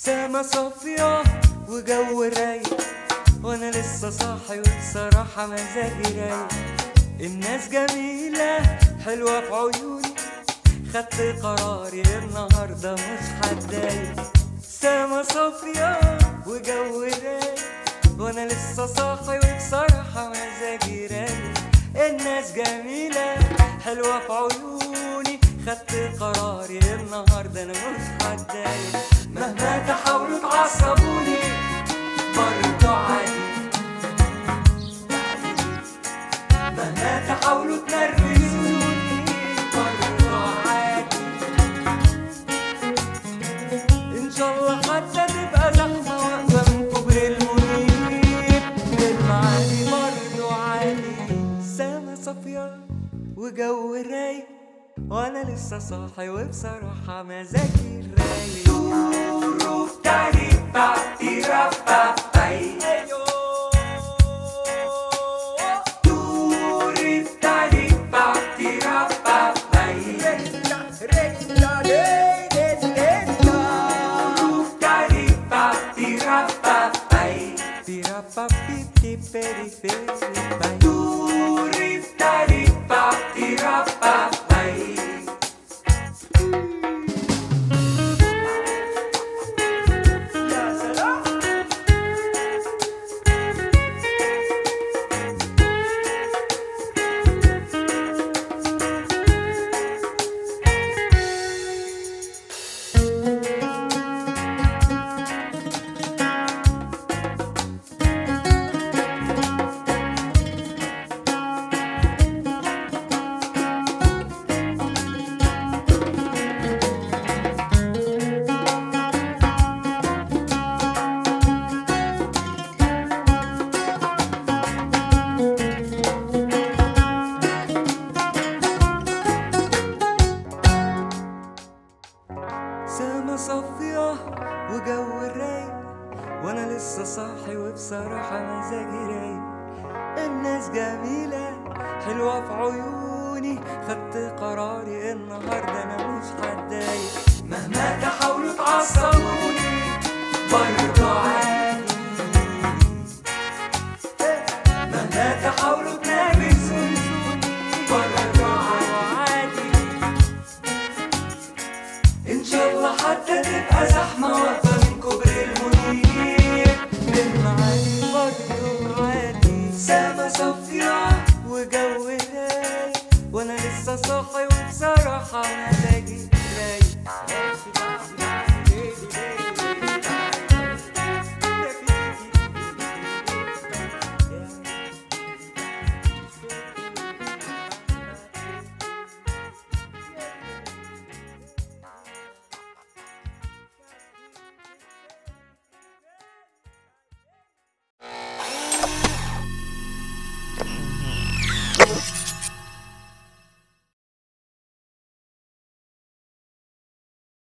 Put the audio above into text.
سما صافية وجو رايق وانا لسه صاحي وبصراحة مزاجي رايق الناس جميلة حلوة في عيوني خدت قراري النهاردة مش هتضايق سما صافية وجو رايق وانا لسه صاحي وبصراحة مزاجي رايق الناس جميلة حلوة في عيوني خدت قراري النهاردة انا مش هتضايق مهما تحاولوا تعصبوني برضه عادي مهما تحاولوا تنرفزوني برضه عادي ان شاء الله حتى تبقى زحمه واقفه من كوبري المنيب بالمعادي برضه عادي سما صافيه وجو رايق وانا لسه صاحي وبصراحه مزاجي رايق توروف تاري بابتي راباباي توروف تاري بابتي راباباي سما صافية وجو رايق وانا لسه صاحي وبصراحة مزاجي رايق الناس جميلة حلوة في عيوني خدت قراري النهاردة انا مش هتضايق مهما تحاولوا تعصبوني برضه عادي مهما تحاولوا تنرفزوني برضه عادي ان شاء الله حتى تبقى زحمه واقفه من كوبري المنير بالمعادي برضه عادي سما صافيه وجو رايق وانا لسه صاحي وبصراحه مزاجي رايق